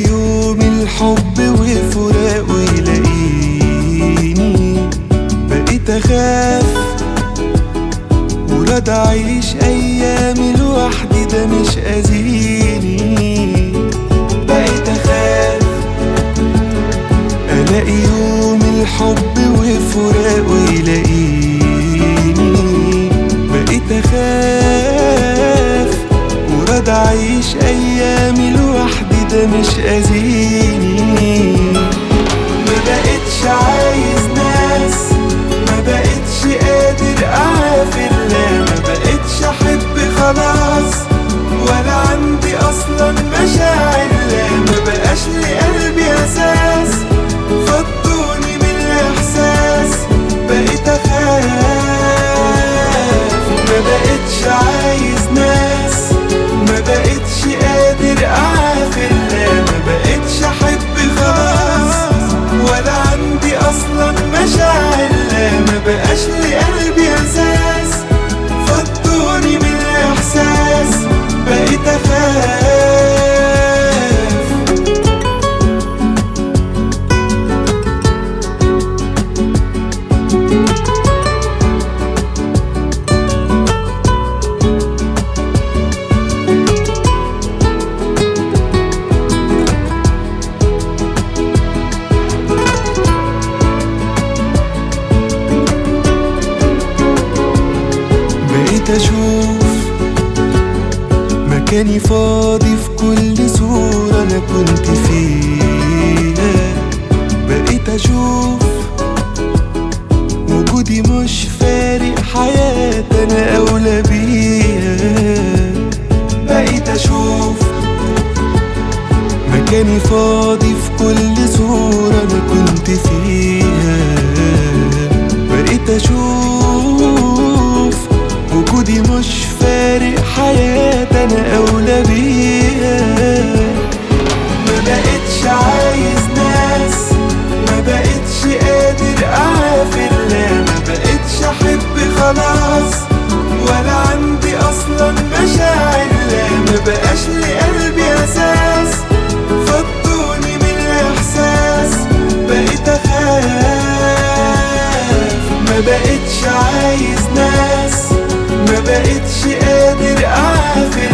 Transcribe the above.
يوم الحب وفراق ويلاقيني بقيت اخاف وراد اعيش ايامي لوحدي ده مش اذيني بقيت اخاف الاقي يوم الحب وفراق ويلاقيني بقيت اخاف وراد اعيش ايامي لوحدي ده مش اذيني ما بقتش عايز ناس ما بقتش قادر اعافر لا ما بقتش احب خلاص ولا عندي اصلا مشاعر لا ما بقاش لقلبي اساس فضوني من الاحساس بقيت اخاف ما بقتش عايز ناس ما بقتش قادر اعافر لا ما بقتش احب خلاص ولا عندي اصلا مشاعر لا ما بقاش لقلبي اساس فضوني من الاحساس بقيت اخاف بقيت اشوف مكاني فاضي في كل صورة انا كنت فيها بقيت اشوف وجودي مش فارق حياتي انا اولى بيها بقيت اشوف مكاني فاضي في كل صورة انا كنت فيها بقيت اشوف وجودي مش فارق حياتي انا اولى بيها ما بقتش عايز ناس ما بقتش قادر اعافر لا ما بقتش احب خلاص ولا عندي اصلا مشاعر لا ما بقاش لقلبي اساس فضوني من الاحساس بقيت اخاف ما بقتش عايز ناس ما بقتش قادر اعافر